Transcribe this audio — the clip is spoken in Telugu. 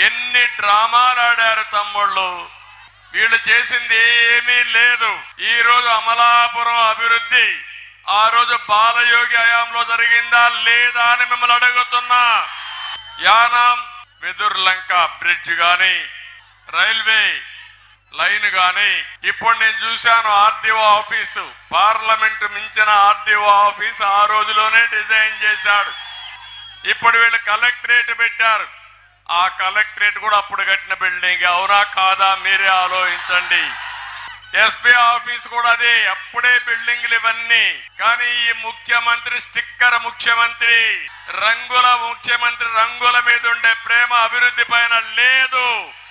ఎన్ని డ్రామాలు ఆడారు తమ్ముళ్ళు వీళ్ళు చేసింది ఏమీ లేదు ఈ రోజు అమలాపురం అభివృద్ధి ఆ రోజు బాలయోగి హయాంలో జరిగిందా లేదా అని మిమ్మల్ని అడుగుతున్నా యానాం వెదుర్ లంక బ్రిడ్జ్ గాని రైల్వే లైన్ గాని ఇప్పుడు నేను చూశాను ఆర్డీఓ ఆఫీసు పార్లమెంట్ మించిన ఆర్డీఓ ఆఫీస్ ఆ రోజులోనే డిజైన్ చేశాడు ఇప్పుడు వీళ్ళు కలెక్టరేట్ పెట్టారు ఆ కలెక్టరేట్ కూడా అప్పుడు కట్టిన బిల్డింగ్ అవునా కాదా మీరే ఆలోచించండి ఎస్పీ ఆఫీస్ కూడా అదే అప్పుడే బిల్డింగ్లు ఇవన్నీ కానీ ఈ ముఖ్యమంత్రి స్టిక్కర్ ముఖ్యమంత్రి రంగుల ముఖ్యమంత్రి రంగుల మీద ఉండే ప్రేమ అభివృద్ధి పైన లేదు